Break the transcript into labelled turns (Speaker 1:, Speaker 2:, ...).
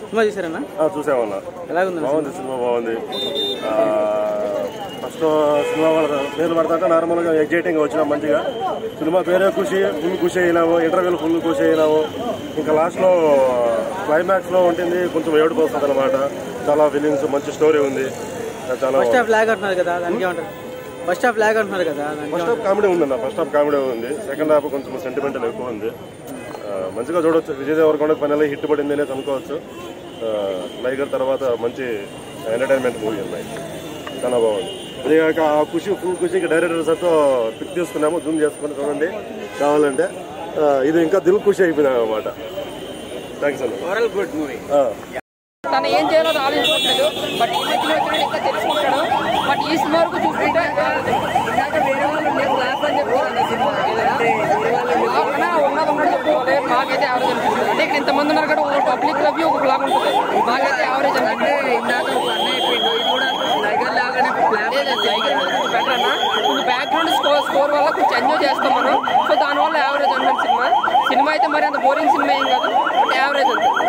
Speaker 1: Cinema చూసారన్నా
Speaker 2: ఆ, చూసామన్నా
Speaker 1: ఎలాగుంది
Speaker 2: బాగుంది సినిమా బాగుంది ఆ, ఫస్ట్ సినిమా వాళ్ళ పేరు పడతాక నార్మల్గా ఎగ్జైటింగ్ వచ్చినా మంచిగా సినిమా పేరే ఖుషి ఫుల్ ఖుషి అయినాము ఇంటర్వ్యూలు ఫుల్ ఖుషి అయినాము ఇంకా లాస్ట్లో క్లైమాక్స్లో ఉంటుంది కొంచెం ఏడుపు వస్తుంది అనమాట చాలా ఫీలింగ్స్ మంచి స్టోరీ ఉంది చాలా
Speaker 1: ఫస్ట్ హాఫ్ లాగ్ అంటున్నారు కదా దానికి ఏమంటారు ఫస్ట్ హాఫ్ లాగ్ అంటున్నారు కదా దానికి
Speaker 2: ఫస్ట్ హాఫ్ కామెడీ ఉందన్న ఫస్ట్ హాఫ్ కామెడీ ఉంది సెకండ్ హాఫ్ కొంచెం సెంటిమెంటల్ ఎక్కువ ఉంది ఆ, మంచిగా చూడొచ్చు విజయ్ దేవరకొండ ఫైనల్ హిట్ పడింది అనేది అనుకోవచ్చు ఆ, లైగర్ తర్వాత మంచి ఎంటర్టైన్మెంట్ మూవీ ఉన్నాయి చాలా బాగుంది అదేగాక ఆ ఖుషి ఫుల్ ఖుషికి డైరెక్టర్ సార్తో పిక్ తీసుకున్నాము జూమ్ చేసుకుని చూడండి కావాలంటే ఆ, ఇది ఇంకా దిల్ ఖుషి అయిపోయినాం అనమాట థ్యాంక్స్ అన్న
Speaker 1: ఓవరాల్ గుడ్ మూవీ
Speaker 2: ఆ.
Speaker 3: తను ఏం చేయాలో అది ఆలోచించట్లేదు బట్ ఈ మధ్యలో వచ్చినట్టు ఇంకా తెలుసుకుంటాడు బట్ ఈ సినిమా వరకు చూసుకుంటే ఇందాక వేరే వాళ్ళు నేను క్లాస్ అని చెప్పుకోవాలి సినిమా ఉన్నది ఉన్నట్టు చెప్పుకోవాలి మాకైతే యావరేజ్ అనిపిస్తుంది అంటే ఇక్కడ ఇంతమంది ఉన్నారు కూడా ఒక పబ్లిక్ రివ్యూ ఒక బ్లాగ్ ఉంటుంది మాకైతే యావరేజ్ అంటే ఇందాక ఒక అన్నయ్య చెప్పిండు, ఇది కూడా టైగర్ లాగానే బెటర్ అన్న కొంచెం బ్యాక్గ్రౌండ్ స్కోర్ స్కోర్ వల్ల కొంచెం ఎంజాయ్ చేస్తాం మనం సో దానివల్ల యావరేజ్ అన్నమాట సినిమా సినిమా అయితే మరి అంత బోరింగ్ సినిమా ఏం కాదు బట్ యావరేజ్ అంతే